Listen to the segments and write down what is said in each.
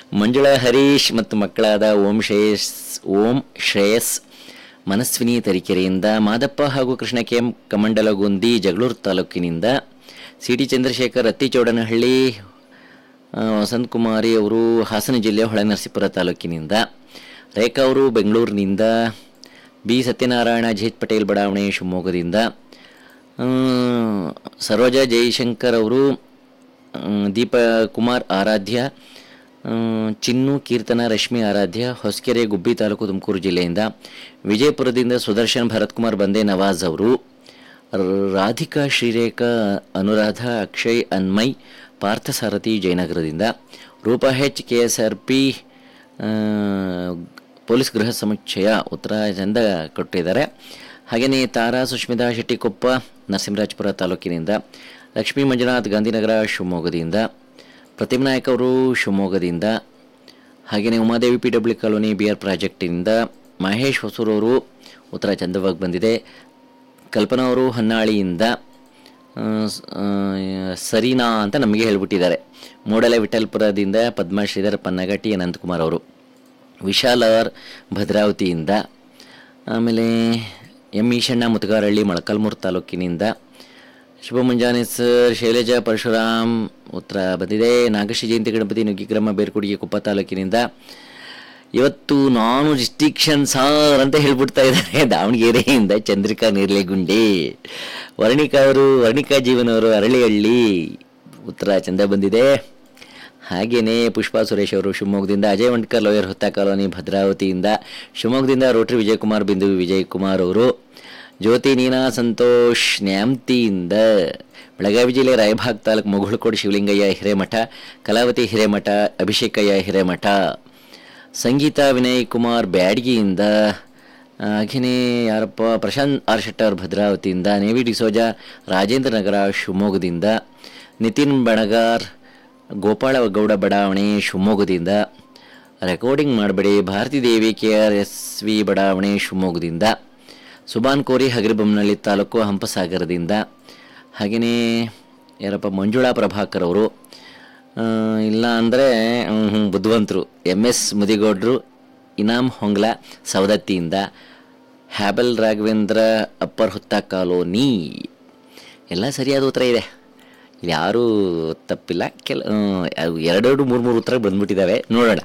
ಮಂಜುಳಾ ಹರೀಶ್ ಮತ್ತು ಮಕ್ಕಳಾದ ಓಂ ಶ್ರೇಯಸ್ ಓಂ ಶ್ರೇಯಸ್ ಮನಸ್ವಿನಿ ತರೀಕೆರೆಯಿಂದ ಮಾದಪ್ಪ ಹಾಗೂ ಕೃಷ್ಣ ಕೆ ಎಂ ಕಮಂಡಲಗುಂದಿ ಜಗಳೂರು ತಾಲೂಕಿನಿಂದ ಸಿ ಟಿ ಚಂದ್ರಶೇಖರ್ ಅತ್ತಿಚೌಡನಹಳ್ಳಿ ಆ, ವಸಂತ್ ಕುಮಾರಿ ಅವರು ಹಾಸನ ಜಿಲ್ಲೆಯ ಹೊಳೆನರಸೀಪುರ ತಾಲೂಕಿನಿಂದ ರೇಖಾ ಅವರು ಬೆಂಗಳೂರಿನಿಂದ ಬಿ ಸತ್ಯನಾರಾಯಣ ಜೇತ್ ಪಟೇಲ್ ಬಡಾವಣೆ ಶಿವಮೊಗ್ಗದಿಂದ ಆ, ಸರೋಜಾ ಜಯಶಂಕರ್ ಅವರು ಆ, ದೀಪ ಕುಮಾರ್ ಆರಾಧ್ಯ ಆ, ಚಿನ್ನು ಕೀರ್ತನ ರಶ್ಮಿ ಆರಾಧ್ಯ ಹೊಸಕೆರೆ ಗುಬ್ಬಿ ತಾಲೂಕು ತುಮಕೂರು ಜಿಲ್ಲೆಯಿಂದ ವಿಜಯಪುರದಿಂದ ಸುದರ್ಶನ್ ಭರತ್ ಕುಮಾರ್ ಬಂದೆ ನವಾಜ್ ಅವರು ರಾಧಿಕಾ ಶ್ರೀರೇಖಾ ಅನುರಾಧ ಅಕ್ಷಯ್ ಅನ್ಮಯ್ ಪಾರ್ಥಸಾರಥಿ ಜಯನಗರದಿಂದ Roopa H K S R P police ಗೃಹ ಸಮುಚ್ಚಯ ಉತ್ತರ ಚಂದ ಕೊಟ್ಟಿದ್ದಾರೆ ಹಾಗೆಯೇ ತಾರಾ ಸುಷ್ಮಿತಾ ಶೆಟ್ಟಿಕೊಪ್ಪ ನರಸಿಂಹರಾಜಪುರ ತಾಲೂಕಿನಿಂದ ಲಕ್ಷ್ಮೀ ಮಂಜುನಾಥ್ ಗಾಂಧಿನಗರ ಶಿವಮೊಗ್ಗದಿಂದ ಪ್ರತಿಮಾ ನಾಯಕ್ ಅವರು ಶಿವಮೊಗ್ಗದಿಂದ ಹಾಗೆಯೇ Umadevi P W colony B R ಪ್ರಾಜೆಕ್ಟಿನಿಂದ ಮಹೇಶ್ ಹೊಸೂರವರು ಉತ್ತರ ಚಂದವಾಗಿ ಬಂದಿದೆ ಕಲ್ಪನಾ ಅವರು ಹೊನ್ನಾಳಿಯಿಂದ ಆ, ಸ್- ಆ, ಸರಿನಾ ಅಂತ ನಮಗೆ ಹೇಳ್ಬಿಟ್ಟಿದ್ದಾರೆ ಮೂಡಲ ವಿಠಲ್ಪುರದಿಂದ ಪದ್ಮ ಶ್ರೀಧರ್ ಪನ್ನಗಟ್ಟಿ ಅನಂತಕುಮಾರ್ ಅವರು ವಿಶಾಲ್ ಆರ್ ಭದ್ರಾವತಿಯಿಂದ ಆಮೇಲೆ ಎಂ ಈಶಣ್ಣ ಮುತಗಾರಹಳ್ಳಿ ಮೊಳಕಾಲ್ಮೂರು ತಾಲೂಕಿನಿಂದ ಶುಭ ಮುಂಜಾನೆ ಸರ್ ಶೈಲಜಾ ಪರಶುರಾಮ್ ಉತ್ತರ ಬಂದಿದೆ ನಾಗಶ್ರೀ ಜಯಂತಿ ಗಣಪತಿ ನುಗ್ಗಿಗ್ರಾಮ ಬೇರ್ಕುಡಿಗೆ ಕುಪ್ಪ ತಾಲೂಕಿನಿಂದ ಇವತ್ತು ನಾನು ಡಿಸ್ಟಿಕ್ಷನ್ ಸಾರ್ ಅಂತ ಹೇಳ್ಬಿಡ್ತಾ ಇದ್ದಾರೆ ದಾವಣಗೆರೆಯಿಂದ ಚಂದ್ರಿಕಾ ನೀರ್ಲೆಗುಂಡಿ ವರ್ಣಿಕಾ ಅವರು ವರ್ಣಿಕಾ ಜೀವನ್ ಅವರು ಅರಳಿಹಳ್ಳಿ ಉತ್ತರ ಚಂದ ಬಂದಿದೆ ಹಾಗೆಯೇ ಪುಷ್ಪಾ ಸುರೇಶ್ ಅವರು ಶಿವಮೊಗ್ಗದಿಂದ ಅಜಯ್ ವಂಡ್ಕರ್ ಲೋಯರ್ ಹೊತ್ತ ಕಾಲೋನಿ ಭದ್ರಾವತಿಯಿಂದ ಶಿವಮೊಗ್ಗದಿಂದ ರೋಟರಿ ವಿಜಯಕುಮಾರ್ ಬಿಂದು ವಿಜಯಕುಮಾರ್ ಅವರು ಜ್ಯೋತಿ ನೀನಾ ಸಂತೋಷ್ ನ್ಯಾಮ್ತಿಯಿಂದ ಬೆಳಗಾವಿ ಜಿಲ್ಲೆ ರಾಯಭಾಗ್ ತಾಲೂಕು ಮುಗುಳ್ಕೋಡು ಶಿವಲಿಂಗಯ್ಯ ಹಿರೇಮಠ ಕಲಾವತಿ ಹಿರೇಮಠ ಅಭಿಷೇಕಯ್ಯ ಹಿರೇಮಠ ಸಂಗೀತ ವಿನಯ್ ಕುಮಾರ್ ಬ್ಯಾಡ್ಗಿಯಿಂದ ಹಾಗೆಯೇ ಯಾರಪ್ಪ ಪ್ರಶಾಂತ್ ಆರ್ ಶೆಟ್ಟರ್ ಭದ್ರಾವತಿಯಿಂದ ನೇವಿ ಡಿಸೋಜಾ ರಾಜೇಂದ್ರ ನಗರ ಶಿವಮೊಗ್ಗದಿಂದ ನಿತಿನ್ ಬಣಗಾರ್ ಗೋಪಾಳ ಗೌಡ ಬಡಾವಣೆ ಶಿವಮೊಗ್ಗದಿಂದ ರೆಕಾರ್ಡಿಂಗ್ ಮಾಡಬೇಡಿ Bharathi Devi K R S V ಬಡಾವಣೆ ಶಿವಮೊಗ್ಗದಿಂದ ಸುಬಾನ್ ಕೋರಿ ಹಗರಿಬೊಮ್ಮನಹಳ್ಳಿ ತಾಲೂಕು ಹಂಪಸಾಗರದಿಂದ ಹಾಗೆಯೇ ಯಾರಪ್ಪ ಮಂಜುಳಾ ಪ್ರಭಾಕರ್ ಅವರು ಆ, ಇಲ್ಲ ಅಂದರೆ ಬುದ್ಧಿವಂತರು ಎಮ್ ಎಸ್ ಮುದಿಗೌಡ್ರು ಇನಾಮ್ ಹೊಂಗ್ಲ ಸವದತ್ತಿಯಿಂದ ಹ್ಯಾಬಲ್ ರಾಘವೇಂದ್ರ ಅಪ್ಪರ್ ಹುತ್ತ ಕಾಲೋನಿ ಎಲ್ಲ ಸರಿಯಾದ ಉತ್ತರ ಇದೆ ಇಲ್ಲಿ ಯಾರೂ ತಪ್ಪಿಲ್ಲ ಕೆಲ ಆ, ಅವು ಎರಡೆರಡು ಮೂರು ಮೂರು ಉತ್ತರ ಬಂದ್ಬಿಟ್ಟಿದ್ದಾವೆ ನೋಡೋಣ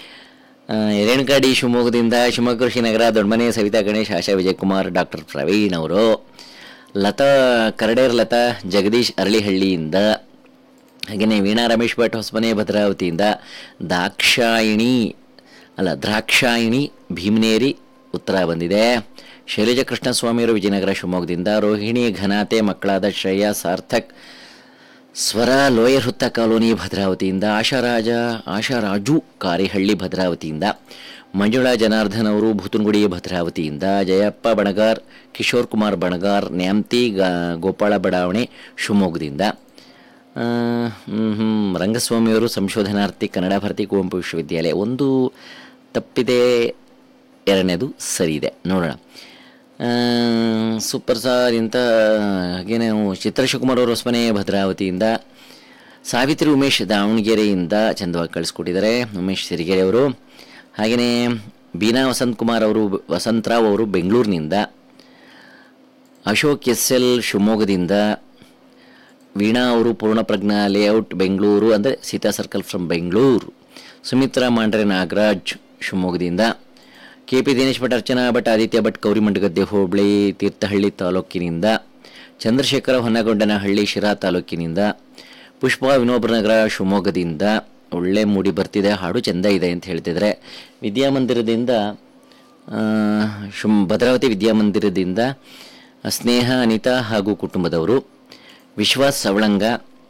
ಆ, ರೇಣುಕಾ ಡಿ ಶಿವಮೊಗ್ಗದಿಂದ ಶಿವಮೊಗ್ಗ ಕೃಷಿ ನಗರ ದೊಡ್ಡಮನೆ ಸವಿತಾ ಗಣೇಶ್ ಆಶಾ ವಿಜಯಕುಮಾರ್ ಡಾಕ್ಟರ್ ಪ್ರವೀಣ್ ಅವರು ಲತಾ ಕರಡೇರ್ ಲತಾ ಜಗದೀಶ್ ಅರಳಿಹಳ್ಳಿಯಿಂದ ಹಾಗೆಯೇ ವೀಣಾ ರಮೇಶ್ ಭಟ್ ಹೊಸಮನೆ ಭದ್ರಾವತಿಯಿಂದ ದಾಕ್ಷಾಯಿಣಿ ಅಲ್ಲ ದ್ರಾಕ್ಷಾಯಿಣಿ ಭೀಮನೇರಿ ಉತ್ತರ ಬಂದಿದೆ ಶೈಲಜಾ ಕೃಷ್ಣಸ್ವಾಮಿಯವರು ವಿಜಯನಗರ ಶಿವಮೊಗ್ಗದಿಂದ ರೋಹಿಣಿ ಘನಾತೆ ಮಕ್ಕಳಾದ ಶ್ರೇಯಾ ಸಾರ್ಥಕ್ ಸ್ವರ ಲೋಯರ್ ಹುತ್ತ ಕಾಲೋನಿ ಭದ್ರಾವತಿಯಿಂದ ಆಶಾರಾಜ ಆಶಾರಾಜು ಕಾರಿಹಳ್ಳಿ ಭದ್ರಾವತಿಯಿಂದ ಮಂಜುಳಾ ಜನಾರ್ದನ್ ಅವರು ಭೂತನಗುಡಿ ಭದ್ರಾವತಿಯಿಂದ ಜಯಪ್ಪ ಬಣಗಾರ್ ಕಿಶೋರ್ ಕುಮಾರ್ ಬಣಗಾರ್ ನ್ಯಾಮ್ತಿ ಗಾ- ಗೋಪಾಳ ಬಡಾವಣೆ ಶಿವಮೊಗ್ಗದಿಂದ ಆ, ಹ್ಮ್, ಹ್ಮ್, ರಂಗಸ್ವಾಮಿಯವರು ಸಂಶೋಧನಾರ್ಥಿ ಕನ್ನಡ ಭಾರತಿ ಕುವೆಂಪು ವಿಶ್ವವಿದ್ಯಾಲಯ ಒಂದು ತಪ್ಪಿದೆ ಎರಡನೇದು ಸರಿ ಇದೆ ನೋಡೋಣ ಆ, ಸೂಪರ್ ಸಾರ್ ಇಂಥ ಹಾಗೇನೆ ಚಿತ್ರಶಿವಕುಮಾರ್ ಅವರು ಹೊಸಮನೆ ಭದ್ರಾವತಿಯಿಂದ ಸಾವಿತ್ರಿ ಉಮೇಶ್ ದಾವಣಗೆರೆಯಿಂದ ಚಂದವಾಗಿ ಕಳಿಸ್ಕೊಟ್ಟಿದ್ದಾರೆ ಉಮೇಶ್ ಸಿರಿಗೆರೆ ಅವರು ಹಾಗೆಯೇ ಬೀನಾ ವಸಂತ್ ಕುಮಾರ್ ಅವರು ವಸಂತರಾವ್ ಅವರು ಬೆಂಗಳೂರಿನಿಂದ ಅಶೋಕ್ ಎಸ್ ಎಲ್ ಶಿವಮೊಗ್ಗದಿಂದ ವೀಣಾ ಅವರು ಪೂರ್ಣಪ್ರಜ್ಞಾ ಲೇಔಟ್ ಬೆಂಗಳೂರು ಅಂದರೆ ಸೀತಾ ಸರ್ಕಲ್ ಫ್ರಮ್ ಬೆಂಗಳೂರು ಸುಮಿತ್ರಾ ಮಾಂಡ್ರೆ ನಾಗರಾಜ್ ಶಿವಮೊಗ್ಗದಿಂದ ಕೆ ಪಿ ದಿನೇಶ್ ಭಟ್ ಅರ್ಚನಾ ಭಟ್ ಆದಿತ್ಯ ಭಟ್ ಕೌರಿಮಂಡಗದ್ದೆ ಹೋಬಳಿ ತೀರ್ಥಹಳ್ಳಿ ತಾಲೂಕಿನಿಂದ ಚಂದ್ರಶೇಖರ ಹೊನ್ನಗೊಂಡನಹಳ್ಳಿ ಶಿರಾ ತಾಲೂಕಿನಿಂದ ಪುಷ್ಪ ವಿನೋಬ್ರನಗರ ಶಿವಮೊಗ್ಗದಿಂದ ಒಳ್ಳೆ ಮೂಡಿ ಬರ್ತಿದೆ ಹಾಡು ಚೆಂದ ಇದೆ ಅಂತ ಹೇಳ್ತಿದ್ದಾರೆ ವಿದ್ಯಾಮಂದಿರದಿಂದ ಆ, ಶಿವ್ ಭದ್ರಾವತಿ ವಿದ್ಯಾಮಂದಿರದಿಂದ ಸ್ನೇಹ ಅನಿತಾ ಹಾಗೂ ಕುಟುಂಬದವರು ವಿಶ್ವಾಸ್ ಸವಳಂಗ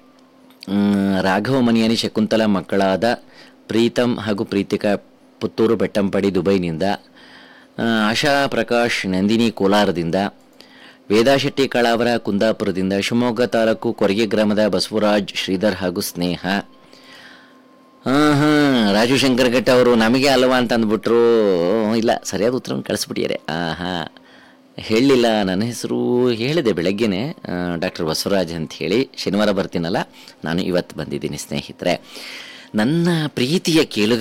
ಮ್, ರಾಘವ ಮನಿಯಾನಿ ಶಕುಂತಲ ಮಕ್ಕಳಾದ ಪ್ರೀತಮ್ ಹಾಗೂ ಪ್ರೀತಿಕಾ ಪುತ್ತೂರು ಬೆಟ್ಟಂಪಡಿ ದುಬೈನಿಂದ ಆ, ಆಶಾ ಪ್ರಕಾಶ್ ನಂದಿನಿ ಕೋಲಾರದಿಂದ ವೇದಾಶೆಟ್ಟಿ ಕಳಾವರ ಕುಂದಾಪುರದಿಂದ ಶಿವಮೊಗ್ಗ ತಾಲೂಕು ಕೊರಗೆ ಗ್ರಾಮದ ಬಸವರಾಜ್ ಶ್ರೀಧರ್ ಹಾಗೂ ಸ್ನೇಹ ಹಾಂ ಹಾಂ ರಾಜು ಶಂಕರ್ ಘಟ್ಟ ಅವರು ನಮಗೆ ಅಲ್ವಾ ಅಂತ ಅಂದ್ಬಿಟ್ರು ಇಲ್ಲ ಸರಿಯಾದ ಉತ್ತರವನ್ನು ಕಳಿಸ್ಬಿಟ್ಟಿದ್ದಾರೆ ಹಾಂ ಹಾಂ ಹೇಳಲಿಲ್ಲ ನನ್ನ ಹೆಸರು ಹೇಳಿದೆ ಬೆಳಗ್ಗೆನೆ ಡಾಕ್ಟರ್ ಬಸವರಾಜ್ ಅಂತ ಹೇಳಿ ಶನಿವಾರ ಬರ್ತೀನಲ್ಲ ನಾನು ಇವತ್ತು ಬಂದಿದ್ದೀನಿ ಸ್ನೇಹಿತರೆ ನನ್ನ ಪ್ರೀತಿಯ ಕೇಳು